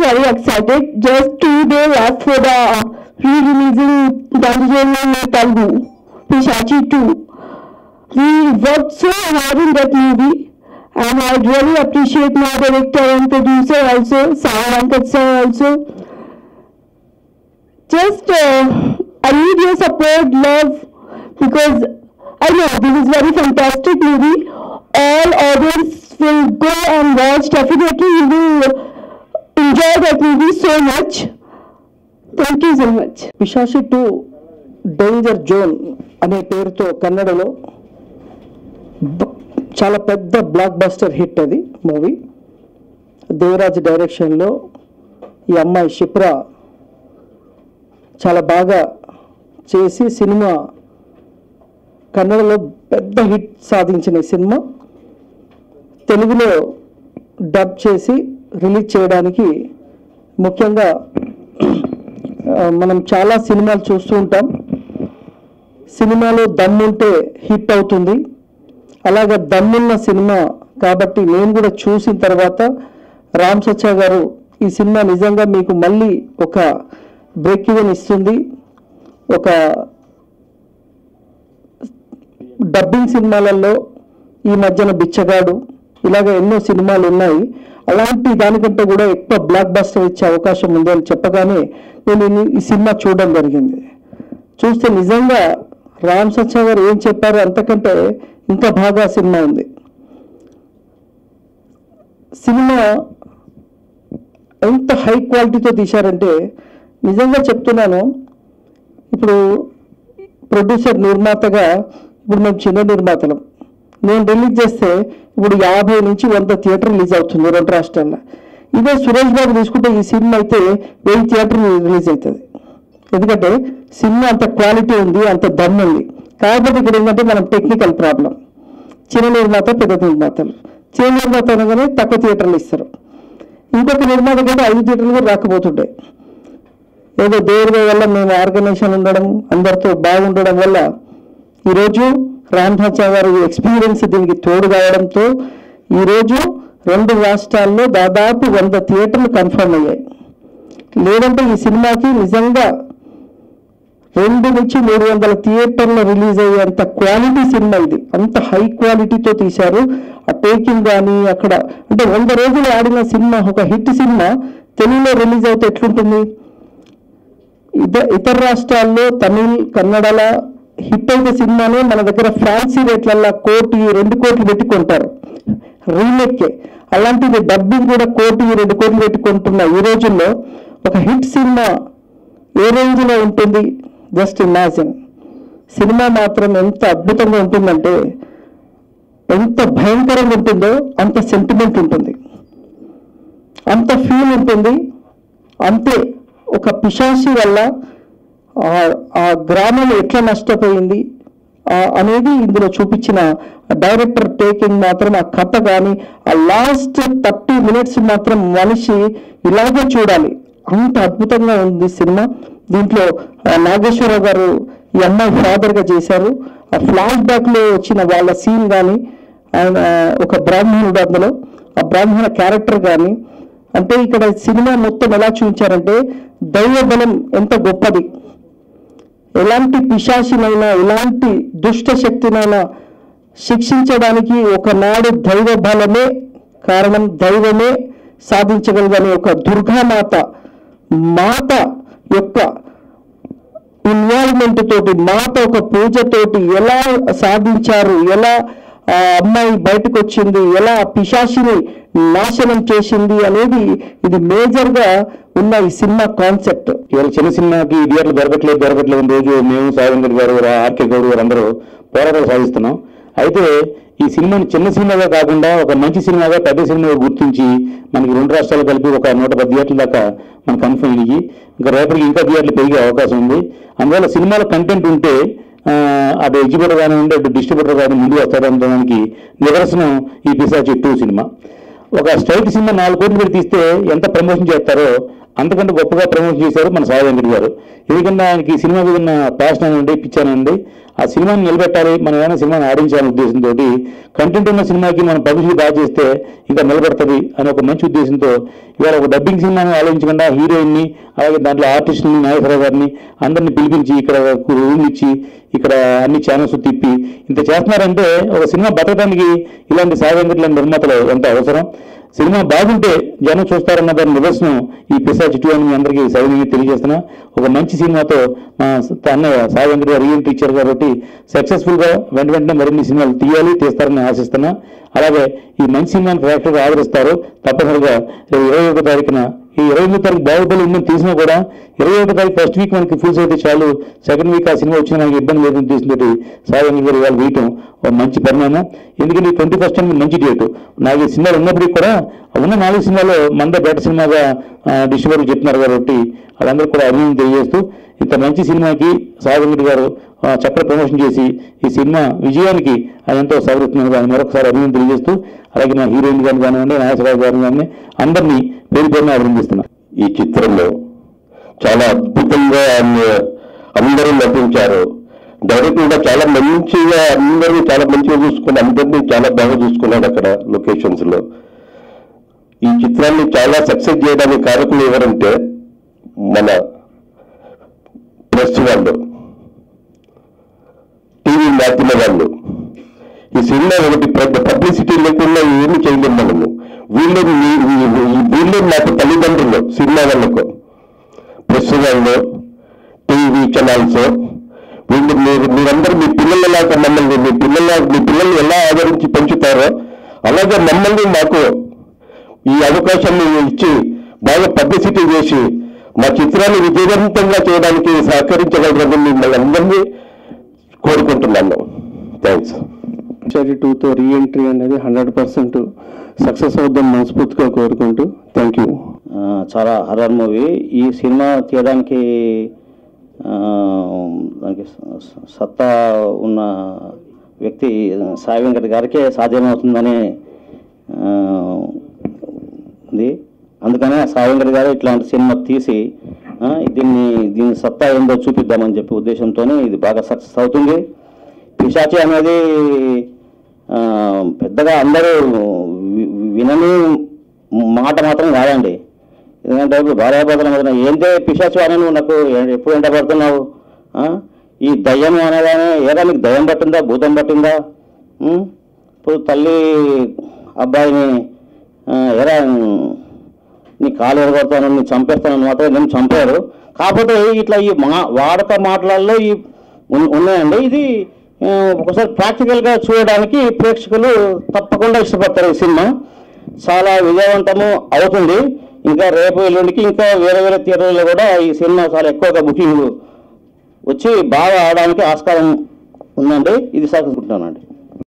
very excited. Just two days left for the re-releasing Gandhijan in Telugu, Pishachi 2. We worked so hard in that movie and I really appreciate my director and producer also, Sam Venkat sir also. Just uh, I need your support, love, because I know this is very fantastic movie. All audience will go and watch. Definitely, you will enjoy that movie so much. Thank you so much. Pishachi two danger zone అనే పేరుతో కన్నడలో బ- చాలా పెద్ద blockbuster hit అది movie Devaraj డైరెక్షన్లో ఈ అమ్మాయి షిప్రా చాలా బాగా చేసి సినిమా కన్నడలో పెద్ద హిట్ సాధించిన ఈ సినిమా తెలుగులో డబ్ చేసి రిలీజ్ చేయడానికి ముఖ్యంగా ఆ, మనం చాలా సినిమాలు చూస్తూ ఉంటాం సినిమాలో దమ్ముంటే హిట్ అవుతుంది అలాగే దమ్మున్న సినిమా కాబట్టి నేను కూడా చూసిన తర్వాత రామ్ సచ్చా గారు ఈ సినిమా నిజంగా మీకు మళ్ళీ ఒక బ్రేక్ ఈవెన్ ఇస్తుంది ఒక డబ్బింగ్ సినిమాలలో ఈ మధ్యన బిచ్చగాడు ఇలాగ ఎన్నో సినిమాలు ఉన్నాయి అలాంటి దానికంటే కూడా ఎక్కువ బ్లాక్ బస్టర్ ఇచ్చే అవకాశం ఉంది అని చెప్పగానే నేను ఈ- ఈ సినిమా చూడడం జరిగింది చూస్తే నిజంగా రామ్ సచ్చా గారు ఏం చెప్పారో అంతకంటే ఇంకా బాగా సినిమా ఉంది సినిమా ఎంత హై క్వాలిటీతో తీశారంటే నిజంగా చెప్తున్నాను ఇప్పుడు ప్రొడ్యూసర్ నిర్మాతగా ఇప్పుడు మేము చిన్న నిర్మాతలం నేను రిలీజ్ చేస్తే ఇప్పుడు యాభై నుంచి వంద థియేటర్ రిలీజ్ అవుతుంది రెండు రాష్ట్రాల్లో ఇదే సురేష్ బాబు తీసుకుంటే ఈ సినిమా అయితే వెయ్యి థియేటర్ రిలీజ్ అవుతుంది ఎందుకంటే సినిమా అంత క్వాలిటీ ఉంది అంత దమ్ ఉంది కాకపోతే ఇక్కడ ఏంటంటే మనం టెక్నికల్ ప్రాబ్లం చిన్న నిర్మాత పెద్ద నిర్మాతలు చిన్న నిర్మాత అనగానే తక్కువ థియేటర్లు ఇస్తారు ఇంకొక నిర్మాత కూడా ఐదు థియేటర్లు కూడా రాకపోతుంటాయి ఏదో దేవుడి వల్ల మేము ఆర్గనైజేషన్ ఉండడం అందరితో బాగుండడం వల్ల ఈరోజు రామ్ ధాచా గారి ఎక్స్పీరియన్స్ దీనికి తోడు కావడంతో ఈరోజు రెండు రాష్ట్రాల్లో దాదాపు వంద థియేటర్లు కన్ఫర్మ్ అయ్యాయి లేదంటే ఈ సినిమాకి నిజంగా రెండు నుంచి మూడు వందల థియేటర్లో రిలీజ్ అయ్యేంత క్వాలిటీ సినిమా ఇది అంత హై క్వాలిటీతో తీశారు ఆ టేకింగ్ కానీ అక్కడ అంటే వంద రోజులు ఆడిన సినిమా ఒక హిట్ సినిమా తెలుగులో రిలీజ్ అయితే ఎట్లుంటుంది ఇత ఇతర రాష్ట్రాల్లో తమిళ్ కన్నడల హిట్ అయిన సినిమానే మన దగ్గర ఫ్యాన్సీ రేట్లల్లో కోటి రెండు కోట్లు పెట్టి కొంటారు రీమేకే అలాంటిది డబ్బింగ్ కూడా కోటి రెండు కోట్లు పెట్టి కొంటున్న ఈ రోజుల్లో ఒక హిట్ సినిమా ఏ రేంజ్లో ఉంటుంది జస్ట్ ఇమాజిన్ సినిమా మాత్రం ఎంత అద్భుతంగా ఉంటుందంటే ఎంత భయంకరంగా ఉంటుందో అంత సెంటిమెంట్ ఉంటుంది అంత ఫీల్ ఉంటుంది అంతే ఒక పిశాసి వల్ల ఆ- ఆ గ్రామం ఎట్లా నష్టపోయింది ఆ అనేది ఇందులో చూపించిన డైరెక్టర్ టేకింగ్ మాత్రం ఆ కథ కానీ ఆ లాస్ట్ థర్టీ మినిట్స్ మాత్రం మనిషి ఇలాగే చూడాలి అంత అద్భుతంగా ఉంది సినిమా దీంట్లో ఆ, నాగేశ్వరరావు గారు ఈ అమ్మాయి ఫాదర్గా చేశారు ఆ ఫ్లాష్ బ్యాక్లో వచ్చిన వాళ్ళ సీన్ కానీ ఆయన ఒక బ్రాహ్మణుడు అందులో ఆ బ్రాహ్మణ క్యారెక్టర్ కానీ అంటే ఇక్కడ సినిమా మొత్తం ఎలా చూపించారంటే దైవ బలం ఎంత గొప్పది ఎలాంటి పిశాచినైనా ఎలాంటి దుష్ట శక్తినైనా శిక్షించడానికి ఒకనాడు దైవ బలమే కారణం దైవమే సాధించగలదని ఒక దుర్గామాత మాత యొక్క ఇన్వాల్వ్మెంట్ తోటి మాత ఒక పూజతోటి ఎలా సాధించారు ఎలా ఆ అమ్మాయి బయటకు వచ్చింది ఎలా ఆ పిశాచిని నాశనం చేసింది అనేది ఇది మేజర్ గా ఉన్న ఈ సినిమా కాన్సెప్ట్ ఇవాళ చిన్న సినిమాకి థియేటర్లు దొరకట్లేదు దొరకట్లేదు అని రోజు మేము సాగంగడ్ గారు ఆర్కే గౌడ్ గారు అందరూ పోరాటాలు సాగిస్తున్నాం అయితే ఈ సినిమాని చిన్న సినిమాగా కాకుండా ఒక మంచి సినిమాగా పెద్ద సినిమాగా గుర్తించి మనకి రెండు రాష్ట్రాలు కలిపి ఒక నూట పది థియేటర్ల దాకా మనకు కన్ఫర్మ్ అయ్యి ఇంకా రేపటికి ఇంకా థియేటర్లు పెరిగే అవకాశం ఉంది అందువల్ల సినిమాలో కంటెంట్ ఉంటే ఆ, అటు ఎగ్జిబిటర్ కానివ్వండి అటు డిస్ట్రిబ్యూటర్ కానీ ముందు వస్తారనడానికి నిదర్శనం ఈ పిశాచి టూ సినిమా ఒక స్ట్రైట్ సినిమా నాలుగు కోట్లు పెట్టి తీస్తే ఎంత ప్రమోషన్ చేస్తారో అంతకంటే గొప్పగా ప్రమోషన్ చేశారు మన సాయి వెంకట్ గారు ఎందుకంటే ఆయనకి ఈ సినిమా మీద ఉన్న ప్యాషన్ అనండి పిచ్ అనండి ఆ సినిమాని నిలబెట్టాలి మనం ఏమైనా సినిమాని ఆడించాలనే ఉద్దేశంతో కంటెంట్ ఉన్న సినిమాకి మనం పబ్లిసిటీ బాగా చేస్తే ఇంకా నిలబడుతుంది అనే ఒక మంచి ఉద్దేశంతో ఇవాళ ఒక డబ్బింగ్ సినిమాని ఆలోచించకుండా హీరోయిన్ని అలాగే దాంట్లో ఆర్టిస్టుని నాగేశ్వరరావు గారిని అందరిని పిలిపించి ఇక్కడ రూమ్ ఇచ్చి ఇక్కడ అన్ని ఛానల్స్ తిప్పి ఇంత చేస్తున్నారంటే ఒక సినిమా బతకడానికి ఇలాంటి సాగంగట్ లాంటి నిర్మాతలు ఎంత అవసరం సినిమా బాగుంటే జనం చూస్తారన్న దాని నిదర్శనం ఈ పిశాచి టూ అని మీ అందరికీ సవినీయంగా తెలియజేస్తున్నా ఒక మంచి సినిమాతో మా అన్నయ్య సాయి వెంకట గారు రీఎంట్రీ ఇచ్చారు కాబట్టి సక్సెస్ఫుల్ గా వెంట వెంటనే మరిన్ని సినిమాలు తీయాలి తీస్తారని ఆశిస్తున్నా అలాగే ఈ మంచి సినిమాని ప్రేక్షకులు ఆదరిస్తారు తప్పనిసరిగా రేపు ఇరవై ఒకటో తారీఖున ఈ ఇరవై ఎనిమిది తారీఖు బాహుబలి ఉందని తీసినా కూడా ఇరవై ఒకటో తారీఖు ఫస్ట్ వీక్ మనకి ఫుల్స్ అయితే చాలు సెకండ్ వీక్ ఆ సినిమా వచ్చినా మనకి ఇబ్బంది లేదని ఉద్దేశంతో సాయి వెంకట గారు ఇవాళ వేయటం ఒక మంచి పరిణామం ఎందుకంటే ట్వంటీ ఫస్ట్ అనేది మంచి డేట్ నాకు ఈ సినిమాలు ఉన్నప్పటికీ కూడా ఉన్న నాలుగు సినిమాలో మంద బెటర్ సినిమాగా డిస్ట్రిబ్యూటర్ చెప్తున్నారు కాబట్టి వాళ్ళందరూ కూడా అభినందన తెలియజేస్తూ ఇంత మంచి సినిమాకి సాయి వెంకట గారు ఆ, చక్కగా ప్రమోషన్ చేసి ఈ సినిమా విజయానికి ఆయన ఎంతో సహకరిస్తున్నారు దాన్ని మరొకసారి అభినందన తెలియజేస్తూ అలాగే నా హీరోయిన్ గారిని కానివ్వండి నాగేశ్వరరావు గారిని కానీ అందరినీ పేరు పేరున అభినందిస్తున్నాను ఈ చిత్రంలో చాలా అద్భుతంగా ఆయన అందరూ నటించారు డైరెక్టర్ కూడా చాలా మంచిగా అందరూ చాలా మంచిగా చూసుకుని అందరినీ చాలా బాగా చూసుకున్నాడు అక్కడ లొకేషన్స్ లో ఈ చిత్రాన్ని చాలా సక్సెస్ చేయడానికి కారకులు ఎవరంటే మన ప్రెస్ వాళ్ళు టీవీ మాధ్యమ వాళ్ళు ఈ సినిమా ఒకటి పెద్ద పబ్లిసిటీ లేకుండా ఏమి చేయలేము మనము వీళ్ళు వీ- వీ- వీ- వీళ్ళు నాకు తల్లిదండ్రులు సినిమా వాళ్ళకు ప్రెస్ వాళ్ళు టీవీ ఛానల్స్ వీళ్ళు మీరు మీరందరూ మీ పిల్లలలాగా మమ్మల్ని మీ పిల్లల మీ పిల్లల్ని ఎలా ఆదరించి పెంచుతారో అలాగే మమ్మల్ని మాకు ఈ అవకాశాన్ని ఇచ్చి బాగా పబ్లిసిటీ చేసి మా చిత్రాన్ని విజయవంతంగా చేయడానికి సహకరించగలరని మిమ్మల్ని అందరినీ కోరుకుంటున్నాను థ్యాంక్స్ పిశాచి టూతో రీఎంట్రీ అనేది హండ్రెడ్ పర్సెంట్ సక్సెస్ అవుద్దని మనస్ఫూర్తిగా కోరుకుంటూ థ్యాంక్ యూ ఆ, చాలా హర్రర్ మూవీ ఈ సినిమా తీయడానికి ఆ, దానికి స- స- సత్తా ఉన్న వ్యక్తి సాయి వెంకట్ గారికే సాధ్యమవుతుందని ఆ, ఉంది అందుకనే సాయి వెంకట్ గారు ఇట్లాంటి సినిమా తీసి ఆ, దీన్ని దీని సత్తా ఏందో చూపిద్దామని చెప్పి ఉద్దేశంతోనే ఇది బాగా సక్సెస్ అవుతుంది పిశాచి అనేది ఆ, పెద్దగా అందరూ వి- వినని మాట మాత్రం కాదండి ఎందుకంటే ఇప్పుడు భార్యాభర్తల మధ్యన ఏంటే పిశాచి అని నువ్వు నాకు ఏ- ఎప్పుడు ఎంట పడుతున్నావు ఆ? ఈ దయ్యం అనగానే ఏదా నీకు దయ్యం పట్టిందా భూతం పట్టిందా ఉం? ఇప్పుడు తల్లి అబ్బాయిని ఆ, ఎరా నీ కాలు ఎరగొడతాను నీ చంపేస్తానని మాత్రం నేను చంపారు కాకపోతే ఇట్లా ఈ మా వాడక మాటలలో ఈ ఉన్- ఉన్నాయండి ఇది ఆ, ఒకసారి ప్రాక్టికల్గా చూడడానికి ప్రేక్షకులు తప్పకుండా ఇష్టపడతారు ఈ సినిమా చాలా విజయవంతము అవుతుంది ఇంకా రేపు ఎల్లుండికి ఇంకా వేరే వేరే థియేటర్లో కూడా ఈ సినిమా చాలా ఎక్కువగా బుకింగ్ వచ్చి బాగా ఆడడానికి ఆస్కారం ఉందండి ఇది సాగుకుంటున్నానండి